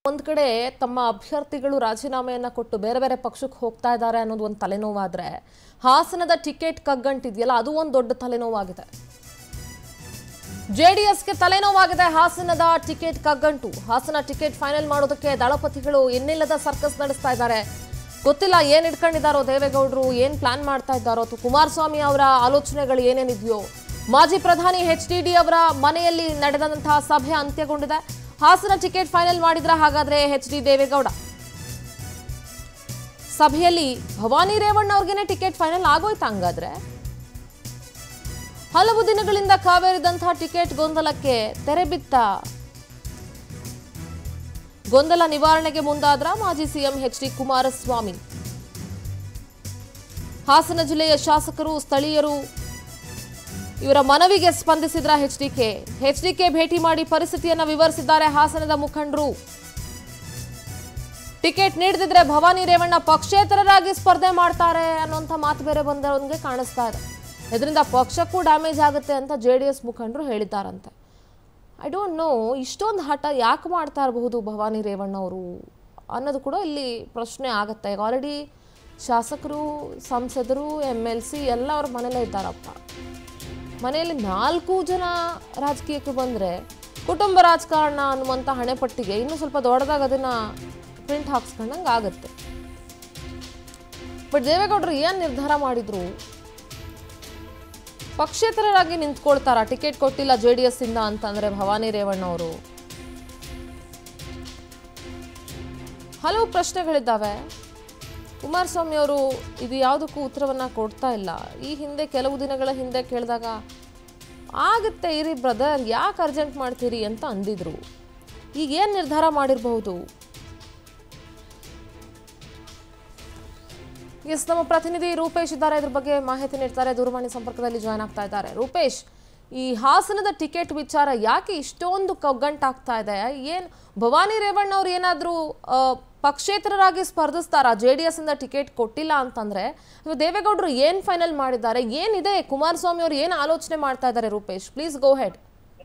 ಒಂದ್ ಕಡೆ ತಮ್ಮ ಅಭ್ಯರ್ಥಿಗಳು ರಾಜೀನಾಮೆಯನ್ನ ಕೊಟ್ಟು ಬೇರೆ ಬೇರೆ ಪಕ್ಷಕ್ಕೆ ಹೋಗ್ತಾ ಇದ್ದಾರೆ ಅನ್ನೋದು ಒಂದು ತಲೆನೋವಾದ್ರೆ ಹಾಸನದ ಟಿಕೆಟ್ ಕಗ್ಗಂಟಿದೆಯಲ್ಲ ಅದು ಒಂದು ದೊಡ್ಡ ತಲೆನೋವಾಗಿದೆ ಜೆಡಿಎಸ್ಗೆ ತಲೆನೋವಾಗಿದೆ ಹಾಸನದ ಟಿಕೆಟ್ ಕಗ್ಗಂಟು ಹಾಸನ ಟಿಕೆಟ್ ಫೈನಲ್ ಮಾಡೋದಕ್ಕೆ ದಳಪತಿಗಳು ಇನ್ನಿಲ್ಲದ ಸರ್ಕಸ್ ನಡೆಸ್ತಾ ಇದ್ದಾರೆ ಗೊತ್ತಿಲ್ಲ ಏನ್ ಇಟ್ಕೊಂಡಿದ್ದಾರೋ ದೇವೇಗೌಡರು ಏನ್ ಪ್ಲಾನ್ ಮಾಡ್ತಾ ಇದ್ದಾರೋ ಅಥವಾ ಕುಮಾರಸ್ವಾಮಿ ಅವರ ಆಲೋಚನೆಗಳು ಏನೇನಿದೆಯೋ ಮಾಜಿ ಪ್ರಧಾನಿ ಎಚ್ ಡಿ ಡಿ ಅವರ ಮನೆಯಲ್ಲಿ ನಡೆದಂತಹ ಸಭೆ ಅಂತ್ಯಗೊಂಡಿದೆ ಹಾಸನ ಟಿಕೆಟ್ ಫೈನಲ್ ಮಾಡಿದ್ರ ಹಾಗಾದ್ರೆ ಎಚ್ ಡಿ ದೇವೇಗೌಡ ಸಭೆಯಲ್ಲಿ ಭವಾನಿ ರೇವಣ್ಣ ಅವ್ರಿಗೇನೆ ಟಿಕೆಟ್ ಫೈನಲ್ ಆಗೋಯ್ತಾ ಹಂಗಾದ್ರೆ ಹಲವು ದಿನಗಳಿಂದ ಕಾವೇರಿದಂತಹ ಟಿಕೆಟ್ ಗೊಂದಲಕ್ಕೆ ತೆರೆ ಬಿತ್ತ ಗೊಂದಲ ನಿವಾರಣೆಗೆ ಮುಂದಾದ್ರ ಮಾಜಿ CM H D Kumaraswamy Hassan ಜಿಲ್ಲೆಯ ಶಾಸಕರು ಸ್ಥಳೀಯರು ಇವರ ಮನವಿಗೆ ಸ್ಪಂದಿಸಿದ್ರ ಎಚ್ಡಿಕೆ ಎಚ್ಡಿಕೆ ಭೇಟಿ ಮಾಡಿ ಪರಿಸ್ಥಿತಿಯನ್ನ ವಿವರಿಸಿದ್ದಾರೆ ಹಾಸನದ ಮುಖಂಡರು ಟಿಕೆಟ್ ನೀಡದಿದ್ರೆ ಭವಾನಿ ರೇವಣ್ಣ ಪಕ್ಷೇತರರಾಗಿ ಸ್ಪರ್ಧೆ ಮಾಡ್ತಾರೆ ಅನ್ನುವಂಥ ಮಾತು ಬೇರೆ ಬಂದವನಿಗೆ ಕಾಣಿಸ್ತಾ ಇದೆ ಇದರಿಂದ ಪಕ್ಷಕ್ಕೂ ಡ್ಯಾಮೇಜ್ ಆಗುತ್ತೆ ಅಂತ ಜೆ ಡಿ ಎಸ್ ಮುಖಂಡರು ಹೇಳಿದ್ದಾರಂತೆ ಐ ಡೋಂಟ್ ನೋ ಇಷ್ಟೊಂದು ಹಠ ಯಾಕೆ ಮಾಡ್ತಾ ಇರಬಹುದು ಭವಾನಿ ರೇವಣ್ಣ ಅವರು ಅನ್ನೋದು ಕೂಡ ಇಲ್ಲಿ ಪ್ರಶ್ನೆ ಆಗುತ್ತೆ ಈಗ ಆಲ್ರೆಡಿ ಶಾಸಕರು ಸಂಸದರು ಎಮ್ ಎಲ್ ಸಿ ಎಲ್ಲ ಅವ್ರ ಮನೇಲೇ ಇದ್ದಾರಪ್ಪ ಮನೆಯಲ್ಲಿ ನಾಲ್ಕು ಜನ ರಾಜಕೀಯಕ್ಕೆ ಬಂದರೆ ಕುಟುಂಬ ರಾಜಕಾರಣ ಅನ್ನುವಂಥ ಹಣೆಪಟ್ಟಿಗೆ ಇನ್ನೂ ಸ್ವಲ್ಪ ದೊಡ್ಡದಾಗಿ ಅದನ್ನು ಪ್ರಿಂಟ್ ಹಾಕ್ಸ್ಕೊಂಡಂಗೆ ಆಗುತ್ತೆ ಬಟ್ ದೇವೇಗೌಡರು ಏನು ನಿರ್ಧಾರ ಮಾಡಿದ್ರು ಪಕ್ಷೇತರರಾಗಿ ನಿಂತ್ಕೊಳ್ತಾರ ಟಿಕೆಟ್ ಕೊಟ್ಟಿಲ್ಲ ಜೆ ಡಿ ಎಸ್ ಇಂದ ಅಂತಂದ್ರೆ ಭವಾನಿ ರೇವಣ್ಣ ಅವರು ಹಲವು ಪ್ರಶ್ನೆಗಳಿದ್ದಾವೆ ಕುಮಾರಸ್ವಾಮಿ ಅವರು ಇದು ಯಾವುದಕ್ಕೂ ಉತ್ತರವನ್ನ ಕೊಡ್ತಾ ಇಲ್ಲ ಈ ಹಿಂದೆ ಕೆಲವು ದಿನಗಳ ಹಿಂದೆ ಕೇಳಿದಾಗ ಆಗುತ್ತೆ ಇರಿ ಬ್ರದರ್ ಯಾಕೆ ಅರ್ಜೆಂಟ್ ಮಾಡ್ತೀರಿ ಅಂತ ಅಂದಿದ್ರು ಈಗ ಏನು ನಿರ್ಧಾರ ಮಾಡಿರಬಹುದು ಎಸ್ ನಮ್ಮ ಪ್ರತಿನಿಧಿ ರೂಪೇಶ್ ಇದ್ದಾರೆ ಇದ್ರ ಬಗ್ಗೆ ಮಾಹಿತಿ ನೀಡ್ತಾರೆ ದೂರವಾಣಿ ಸಂಪರ್ಕದಲ್ಲಿ ಜಾಯ್ನ್ ಆಗ್ತಾ ಇದ್ದಾರೆ ರೂಪೇಶ್ ಈ ಹಾಸನದ ಟಿಕೆಟ್ ವಿಚಾರ ಯಾಕೆ ಇಷ್ಟೊಂದು ಕಗ್ಗಂಟಾಗ್ತಾ ಇದೆ ಏನ್ ಭವಾನಿ ರೇವಣ್ಣ ಅವ್ರು ಏನಾದರೂ ಪಕ್ಷೇತರರಾಗಿ ಸ್ಪರ್ಧಿಸ್ತಾರಾ ಜೆ ಡಿ ಎಸ್ ಇಂದ ಟಿಕೆಟ್ ಕೊಟ್ಟಿಲ್ಲ ಅಂತಂದ್ರೆ ಇವಾಗ ದೇವೇಗೌಡರು ಏನ್ ಫೈನಲ್ ಮಾಡಿದ್ದಾರೆ ಏನಿದೆ ಕುಮಾರಸ್ವಾಮಿ ಅವರು ಏನು ಆಲೋಚನೆ ಮಾಡ್ತಾ ಇದ್ದಾರೆ ರೂಪೇಶ್ ಪ್ಲೀಸ್ ಗೋ ಹೆಡ್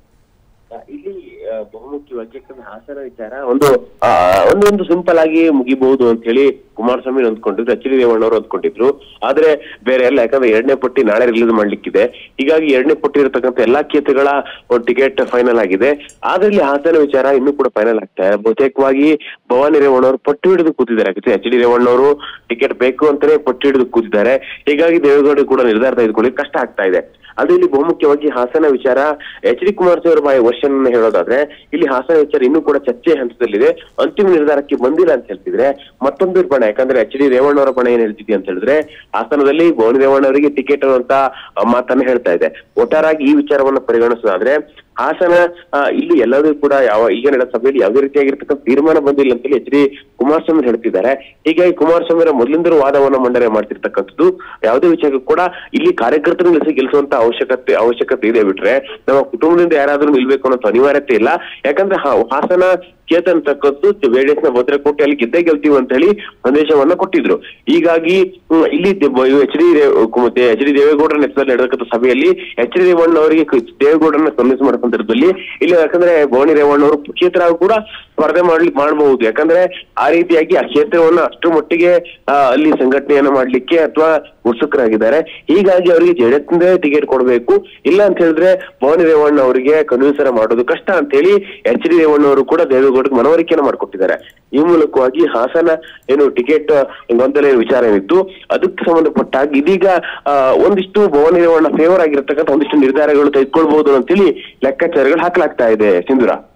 ಇಲ್ಲಿ ಆ, ಬಹುಮುಖ್ಯವಾಗಿ ಯಾಕಂದ್ರೆ ಹಾಸನ ವಿಚಾರ ಒಂದು ಆ, ಒಂದು ಒಂದು ಸಿಂಪಲ್ ಆಗಿ ಮುಗಿಬಹುದು ಅಂತ ಹೇಳಿ ಕುಮಾರಸ್ವಾಮಿ ಅಂದ್ಕೊಂಡಿದ್ರು ಎಚ್ ಡಿ ರೇವಣ್ಣವರು ಅಂದ್ಕೊಂಡಿದ್ರು ಆದ್ರೆ ಬೇರೆ ಎಲ್ಲ ಯಾಕಂದ್ರೆ ಎರಡನೇ ಪಟ್ಟಿ ನಾಳೆ ರಿಲೀಸ್ ಮಾಡ್ಲಿಕ್ಕಿದೆ ಹೀಗಾಗಿ ಎರಡನೇ ಪಟ್ಟಿ ಇರತಕ್ಕಂತ ಎಲ್ಲಾ ಕ್ಷೇತ್ರಗಳ ಒಂದು ಟಿಕೆಟ್ ಫೈನಲ್ ಆಗಿದೆ ಆದ್ರೆ ಇಲ್ಲಿ ಹಾಸನ ವಿಚಾರ ಇನ್ನೂ ಕೂಡ ಫೈನಲ್ ಆಗ್ತಾ ಇದೆ ಬಹುತೇಕವಾಗಿ ಭವಾನಿ ರೇವಣ್ಣವರು ಪಟ್ಟು ಹಿಡಿದು ಕೂತಿದ್ದಾರೆ ಎಚ್ ಡಿ ರೇವಣ್ಣವರು ಟಿಕೆಟ್ ಬೇಕು ಅಂತಾನೆ ಪಟ್ಟು ಹಿಡಿದು ಕೂತಿದ್ದಾರೆ ಹೀಗಾಗಿ ದೇವೇಗೌಡ ಕೂಡ ನಿರ್ಧಾರ ತೆಗೆದುಕೊಳ್ಳಿ ಕಷ್ಟ ಆಗ್ತಾ ಇದೆ ಅದು ಇಲ್ಲಿ ಬಹುಮುಖ್ಯವಾಗಿ ಹಾಸನ ವಿಚಾರ ಎಚ್ ಡಿ ಕುಮಾರಸ್ವಾಮಿ ಅವರ ಬಾಯಿ ವರ್ಷನ್ ಹೇಳೋದಾದ್ರೆ ಇಲ್ಲಿ ಹಾಸನ ವಿಚಾರ ಇನ್ನೂ ಕೂಡ ಚರ್ಚೆ ಹಂತದಲ್ಲಿದೆ ಅಂತಿಮ ನಿರ್ಧಾರಕ್ಕೆ ಬಂದಿಲ್ಲ ಅಂತ ಹೇಳ್ತಿದ್ರೆ ಮತ್ತೊಂದು ಬಣ ಯಾಕಂದ್ರೆ ಎಚ್ ಡಿ ರೇವಣ್ಣ ಅವರ ಬಣ ಏನ್ ಹೇಳ್ತಿದ್ವಿ ಅಂತ ಹೇಳಿದ್ರೆ ಹಾಸನದಲ್ಲಿ ಭವನಿ ರೇವಣ್ಣ ಅವರಿಗೆ ಟಿಕೆಟ್ ಅನ್ನುವಂತ ಮಾತನ್ನ ಹೇಳ್ತಾ ಇದೆ ಒಟ್ಟಾರಾಗಿ ಈ ವಿಚಾರವನ್ನ ಪರಿಗಣಿಸೋದಾದ್ರೆ ಹಾಸನ ಆ, ಇಲ್ಲಿ ಎಲ್ಲರೂ ಕೂಡ ಯಾವ ಈಗ ನಡೆದ ಸಭೆಯಲ್ಲಿ ಯಾವುದೇ ರೀತಿಯಾಗಿರ್ತಕ್ಕಂಥ ತೀರ್ಮಾನ ಬಂದಿಲ್ಲ ಅಂತೇಳಿ ಎಚ್ ಡಿ ಕುಮಾರಸ್ವಾಮಿ ಹೇಳ್ತಿದ್ದಾರೆ ಹೀಗಾಗಿ ಕುಮಾರಸ್ವಾಮಿ ಅವರ ಮೊದಲಿಂದಲೂ ವಾದವನ್ನ ಮಂಡನೆ ಮಾಡ್ತಿರ್ತಕ್ಕಂಥದ್ದು ಯಾವುದೇ ವಿಚಾರಕ್ಕೂ ಕೂಡ ಇಲ್ಲಿ ಕಾರ್ಯಕರ್ತರು ನಿಲ್ಲಿಸಿ ಗೆಲ್ಲಿಸುವಂತ ಅವಶ್ಯಕತೆ ಅವಶ್ಯಕತೆ ಇದೆ ಬಿಟ್ರೆ ನಮ್ಮ ಕುಟುಂಬದಿಂದ ಯಾರಾದ್ರೂ ನಿಲ್ಬೇಕು ಅನ್ನೋ ಅನಿವಾರ್ಯತೆ ಇಲ್ಲ ಯಾಕಂದ್ರೆ ಹಾ- ಹಾಸನ ಕ್ಷೇತ್ರ ಅಂತಕ್ಕದ್ದು ಜೆಡಿಎಸ್ ನ ಭದ್ರಕೋಟೆ ಅಲ್ಲಿ ಗೆದ್ದೇ ಗೆಲ್ತೀವಿ ಅಂತ ಹೇಳಿ ಸಂದೇಶವನ್ನ ಕೊಟ್ಟಿದ್ರು ಹೀಗಾಗಿ ಹ್ಮ್, ಇಲ್ಲಿ ಎಚ್ ಡಿ ಎಚ್ ಡಿ ದೇವೇಗೌಡರ ನೇತೃತ್ವದಲ್ಲಿ ನಡೆದಕ್ಕಂಥ ಸಭೆಯಲ್ಲಿ ಎಚ್ ಡಿ ರೇವಣ್ಣ ಅವರಿಗೆ ಕ- ದೇವೇಗೌಡರನ್ನ ಕನ್ವಿನ್ಸ್ ಮಾಡೋ ಸಂದರ್ಭದಲ್ಲಿ ಇಲ್ಲಿ ಯಾಕಂದ್ರೆ ಭವಾನಿ ರೇವಣ್ಣ ಅವರು ಕ್ಷೇತ್ರ ಕೂಡ ಸ್ಪರ್ಧೆ ಮಾಡ್ಲಿ ಮಾಡಬಹುದು ಯಾಕಂದ್ರೆ ಆ ರೀತಿಯಾಗಿ ಆ ಕ್ಷೇತ್ರವನ್ನ ಅಷ್ಟು ಮಟ್ಟಿಗೆ ಆ, ಅಲ್ಲಿ ಸಂಘಟನೆಯನ್ನ ಮಾಡ್ಲಿಕ್ಕೆ ಅಥವಾ ಉತ್ಸುಕರಾಗಿದ್ದಾರೆ ಹೀಗಾಗಿ ಅವರಿಗೆ ಜೆಡಿಎಸ್ ಟಿಕೆಟ್ ಕೊಡಬೇಕು ಇಲ್ಲ ಅಂತ ಹೇಳಿದ್ರೆ ಭವಾನಿ ರೇವಣ್ಣ ಅವರಿಗೆ ಕನ್ವಿನ್ಸರ ಮಾಡೋದು ಕಷ್ಟ ಅಂತ ಹೇಳಿ ಎಚ್ ಡಿ ರೇವಣ್ಣ ಅವರು ಕೂಡ ದೇವೇಗೌಡಕ್ಕೆ ಮನವರಿಕೆಯನ್ನು ಮಾಡಿಕೊಟ್ಟಿದ್ದಾರೆ ಈ ಮೂಲಕವಾಗಿ ಹಾಸನ ಏನು ಟಿಕೆಟ್ ಗೊಂದಲ ಏನು ವಿಚಾರ ಏನಿತ್ತು ಅದಕ್ಕೆ ಸಂಬಂಧಪಟ್ಟ ಹಾಗೆ ಇದೀಗ ಆ, ಒಂದಿಷ್ಟು ಭವಾನಿ ರೇವಣ್ಣ ಫೇವರ್ ಆಗಿರ್ತಕ್ಕಂಥ ಒಂದಿಷ್ಟು ನಿರ್ಧಾರಗಳು ತೆಗೆದುಕೊಳ್ಬಹುದು ಅಂತೇಳಿ ಲೆಕ್ಕಾಚಾರಗಳು ಹಾಕಲಾಗ್ತಾ ಇದೆ ಸಿಂಧುರ